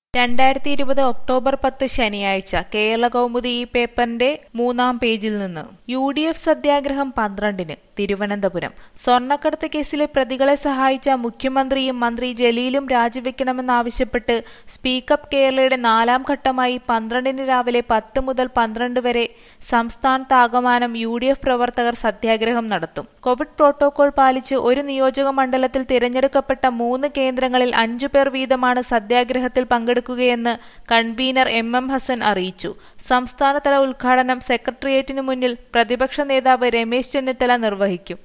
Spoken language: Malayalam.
രണ്ടായിരത്തി ഇരുപത് ഒക്ടോബർ പത്ത് ശനിയാഴ്ച കേരള കൗമുദി ഈ പേപ്പറിന്റെ മൂന്നാം പേജിൽ നിന്ന് യു ഡി എഫ് സത്യാഗ്രഹം പന്ത്രണ്ടിന് തിരുവനന്തപുരം സ്വർണ്ണക്കടത്ത് കേസിലെ പ്രതികളെ സഹായിച്ച മുഖ്യമന്ത്രിയും മന്ത്രി ജലീലും രാജിവെക്കണമെന്നാവശ്യപ്പെട്ട് സ്പീക്കപ്പ് കേരളയുടെ നാലാം ഘട്ടമായി പന്ത്രണ്ടിന് രാവിലെ പത്ത് മുതൽ പന്ത്രണ്ട് വരെ സംസ്ഥാനത്താകമാനം യു ഡി എഫ് പ്രവർത്തകർ സത്യാഗ്രഹം നടത്തും കോവിഡ് പ്രോട്ടോകോൾ പാലിച്ച് ഒരു നിയോജക മണ്ഡലത്തിൽ തിരഞ്ഞെടുക്കപ്പെട്ട മൂന്ന് കേന്ദ്രങ്ങളിൽ അഞ്ചു പേർ വീതമാണ് സത്യാഗ്രഹത്തിൽ പങ്കെടുക്കുകയെന്ന് കൺവീനർ എം എം ഹസൻ അറിയിച്ചു സംസ്ഥാനതല ഉദ്ഘാടനം സെക്രട്ടേറിയറ്റിനു മുന്നിൽ പ്രതിപക്ഷ നേതാവ് രമേശ് ചെന്നിത്തല നിർവഹിക്കും